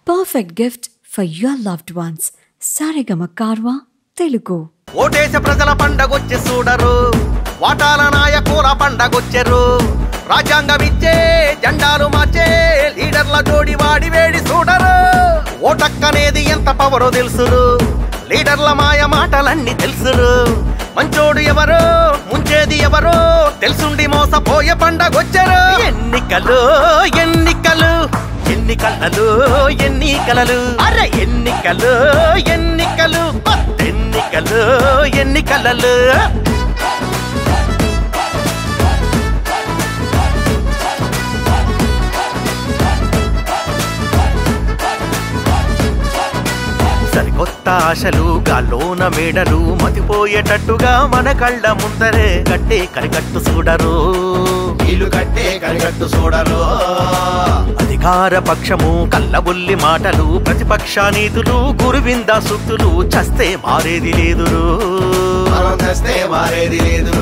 perfect gift for your loved ones. Sarigama Karwa, Telugu. ఓటేస ప్రజల పండగొచ్చి చూడరు వాటాల నాయకుల పండగొచ్చెరు రాజ్యాంగం ఇచ్చే జెండాలు మార్చే లీడర్ల జోడి వాడి వేడి చూడరు ఓటక్కనేది ఎంత పవరో తెలుసురు లీడర్ల మాయ మాటలన్నీ తెలుసురు మంచోడు ఎవరో ముంచేది ఎవరో తెలుసుండి మోసపోయే పండగొచ్చెరు ఎన్నికలు ఎన్నికలు ఎన్నికలలో ఎన్నికలలు అరే ఎన్నికలు ఎన్నికలు ఎన్నికలు ఎన్నికలలు సరికొత్త ఆశలు గాల్లోన మేడలు మతిపోయేటట్టుగా మన కళ్ళ ముందరే కట్టే కరికట్టు చూడరు ఇల్లు కట్టే కరిగట్టు చూడరు అధికార పక్షము కల్లబుల్లి మాటలు ప్రతిపక్ష నీతులు గురువింద సుత్తులు చస్తే మారేది లేదురు మనం తెస్తే మారేది లేదు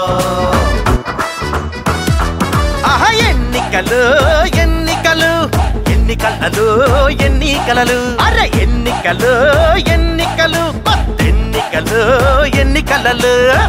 ఆహా ఎన్నికలు ఎన్నికలు ఎన్నికలలో ఎన్నికలలు అరే ఎన్నికలు ఎన్నికలు ఎన్నికలు ఎన్నికలలు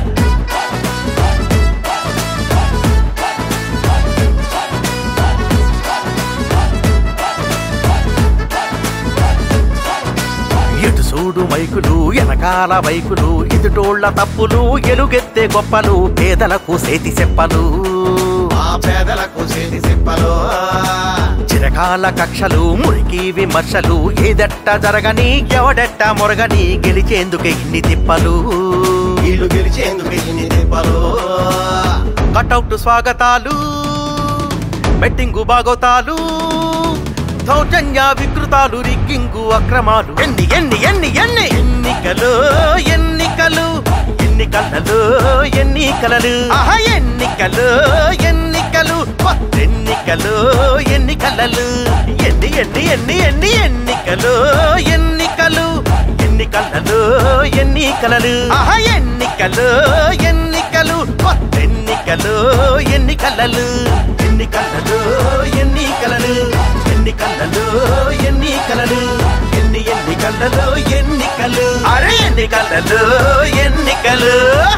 ఎటు చూడు మైకులు వెనకాల బైకులు ఎదుటోళ్ల తప్పులు ఎలుగెత్తే గొప్పలు పేదలకు సేతి చెప్పలు ఆ పేదలకు చేతి చెప్పలు చిరకాల కక్షలు మురికి విమర్శలు ఏదెట్ట జరగని ఎవడెట్ట మొరగని గెలిచేందుకే ఇన్ని తిప్పలు ఇల్లు గెలిచేందుకు ఇన్ని తిప్పలు కటౌట్ స్వాగతాలు బెట్టింగు బాగోతాలు దౌర్జన్య వికృతాలు రిగ్గింగు అక్రమాలు ఎన్ని ఎన్ని ఎన్ని ఎన్ని ఎన్నికలు ఎన్నికలు ఎన్నికలలో ఎన్నికలలు ఆహా ఎన్నికలు ఎన్నికలు ఎన్నికలు ఎన్నికలలు ఎన్ని ఎన్ని ఎన్ని ఎన్ని ఎన్నికలు ఎన్నికలు ఎన్నికలలో ఎన్నికలలు ఆహా ఎన్నికలు ఎన్నికలు ఎన్నికలు ఎన్నికలలు ఎన్నికలలో ఎన్నికలలు ఎన్నికలలో ఎన్నికలలు ఎన్ని ఎన్నికలలో ఎన్నికలు అరే ఎన్నికలలో ఎన్నికలు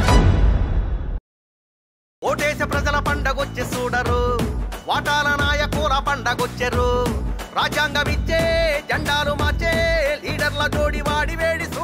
ఓటేస ప్రజల పండగొచ్చి చూడరు వాటాల నాయకుల పండగొచ్చెరు రాజ్యాంగం ఇచ్చే జెండాలు మార్చే లీడర్ల జోడి వాడి వేడి